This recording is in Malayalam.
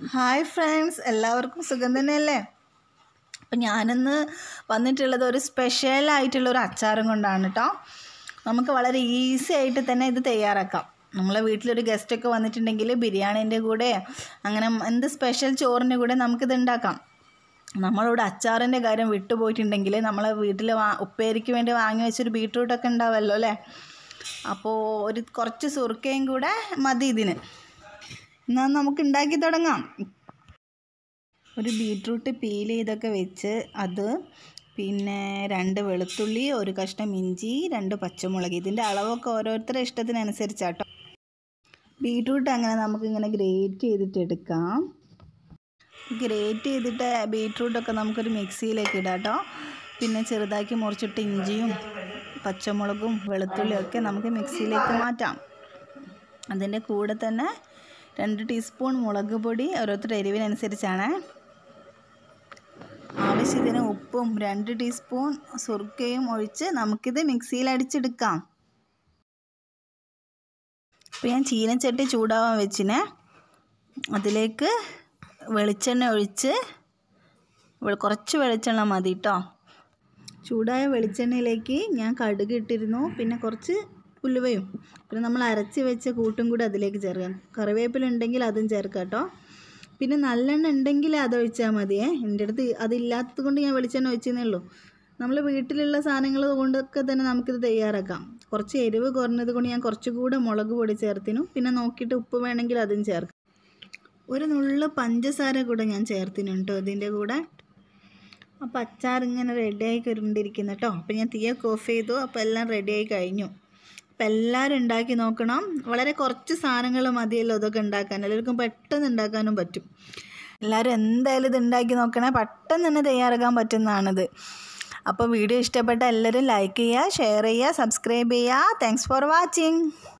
ഹായ് ഫ്രണ്ട്സ് എല്ലാവർക്കും സുഖം തന്നെയല്ലേ അപ്പം ഞാനിന്ന് വന്നിട്ടുള്ളത് ഒരു സ്പെഷ്യൽ ആയിട്ടുള്ള ഒരു അച്ചാറും കൊണ്ടാണ് കേട്ടോ നമുക്ക് വളരെ ഈസി ആയിട്ട് തന്നെ ഇത് തയ്യാറാക്കാം നമ്മളെ വീട്ടിലൊരു ഗസ്റ്റൊക്കെ വന്നിട്ടുണ്ടെങ്കിൽ ബിരിയാണീൻ്റെ കൂടെ അങ്ങനെ എന്ത് സ്പെഷ്യൽ ചോറിൻ്റെ കൂടെ നമുക്കിത് ഉണ്ടാക്കാം നമ്മളിവിടെ അച്ചാറിൻ്റെ കാര്യം വിട്ടുപോയിട്ടുണ്ടെങ്കിൽ നമ്മളെ വീട്ടിൽ വാ ഉപ്പേരിക്ക് വേണ്ടി വാങ്ങി വെച്ചൊരു ബീട്രൂട്ടൊക്കെ ഉണ്ടാവുമല്ലോ അല്ലേ അപ്പോൾ ഒരു കുറച്ച് സുർക്കയും കൂടെ മതി ഇതിന് എന്നാൽ നമുക്ക് ഉണ്ടാക്കി തുടങ്ങാം ഒരു ബീട്രൂട്ട് പീൽ ചെയ്തൊക്കെ വെച്ച് അത് പിന്നെ രണ്ട് വെളുത്തുള്ളി ഒരു കഷ്ണം ഇഞ്ചി രണ്ട് പച്ചമുളക് ഇതിൻ്റെ അളവൊക്കെ ഓരോരുത്തരുടെ ഇഷ്ടത്തിനനുസരിച്ചാട്ടോ ബീട്രൂട്ട് അങ്ങനെ നമുക്കിങ്ങനെ ഗ്രേറ്റ് ചെയ്തിട്ട് എടുക്കാം ഗ്രേറ്റ് ചെയ്തിട്ട് ബീട്രൂട്ടൊക്കെ നമുക്കൊരു മിക്സിയിലേക്ക് ഇടാം കേട്ടോ പിന്നെ ചെറുതാക്കി മുറിച്ചിട്ട് ഇഞ്ചിയും പച്ചമുളകും വെളുത്തുള്ളിയും ഒക്കെ നമുക്ക് മിക്സിയിലേക്ക് മാറ്റാം അതിൻ്റെ കൂടെ തന്നെ രണ്ട് ടീസ്പൂൺ മുളക് പൊടി ഓരോരുത്തരുടെ എരിവിനനുസരിച്ചാണ് ആവശ്യത്തിന് ഉപ്പും രണ്ട് ടീസ്പൂൺ സുർക്കയും ഒഴിച്ച് നമുക്കിത് മിക്സിയിൽ അടിച്ചെടുക്കാം ഇപ്പോൾ ഞാൻ ചീനച്ചട്ടി ചൂടാവാൻ വെച്ചിനെ അതിലേക്ക് വെളിച്ചെണ്ണ ഒഴിച്ച് കുറച്ച് വെളിച്ചെണ്ണ മതി കേട്ടോ ചൂടായ വെളിച്ചെണ്ണയിലേക്ക് ഞാൻ കടുക് ഇട്ടിരുന്നു പിന്നെ കുറച്ച് ഉലുവയും പിന്നെ നമ്മൾ അരച്ച് വെച്ച കൂട്ടും കൂടി അതിലേക്ക് ചേർക്കാം കറിവേപ്പില ഉണ്ടെങ്കിൽ അതും ചേർക്കാം കേട്ടോ പിന്നെ നല്ലെണ്ണ ഉണ്ടെങ്കിൽ അതൊഴിച്ചാൽ മതിയേ എൻ്റെ അടുത്ത് അതില്ലാത്തത് കൊണ്ട് ഞാൻ വെളിച്ചെണ്ണ ഒഴിച്ചെന്നേ ഉള്ളൂ നമ്മൾ വീട്ടിലുള്ള സാധനങ്ങൾ കൊണ്ടൊക്കെ തന്നെ നമുക്കിത് തയ്യാറാക്കാം കുറച്ച് എരിവ് കുറഞ്ഞത് കൊണ്ട് ഞാൻ കുറച്ചുകൂടെ മുളക് പൊടി ചേർത്തിനു പിന്നെ നോക്കിയിട്ട് ഉപ്പ് വേണമെങ്കിൽ അതും ചേർക്കാം ഒരു നുള്ളു പഞ്ചസാര കൂടെ ഞാൻ ചേർത്തിനുണ്ട് ഇതിൻ്റെ കൂടെ അപ്പോൾ അച്ചാർ ഇങ്ങനെ റെഡിയായി കൊണ്ടിരിക്കുന്നു കേട്ടോ അപ്പോൾ ഞാൻ തീയൊക്കെ ഓഫ് ചെയ്തു അപ്പോൾ എല്ലാം റെഡിയായി കഴിഞ്ഞു അപ്പോൾ എല്ലാവരും ഉണ്ടാക്കി നോക്കണം വളരെ കുറച്ച് സാധനങ്ങൾ മതിയല്ലോ ഇതൊക്കെ ഉണ്ടാക്കാൻ എല്ലാവർക്കും പെട്ടെന്ന് ഉണ്ടാക്കാനും പറ്റും എല്ലാവരും എന്തായാലും ഇത് ഉണ്ടാക്കി നോക്കണേ പെട്ടെന്ന് തന്നെ തയ്യാറാക്കാൻ പറ്റുന്നതാണിത് അപ്പോൾ വീഡിയോ ഇഷ്ടപ്പെട്ട എല്ലാവരും ലൈക്ക് ചെയ്യുക ഷെയർ ചെയ്യുക സബ്സ്ക്രൈബ് ചെയ്യുക താങ്ക്സ് ഫോർ വാച്ചിങ്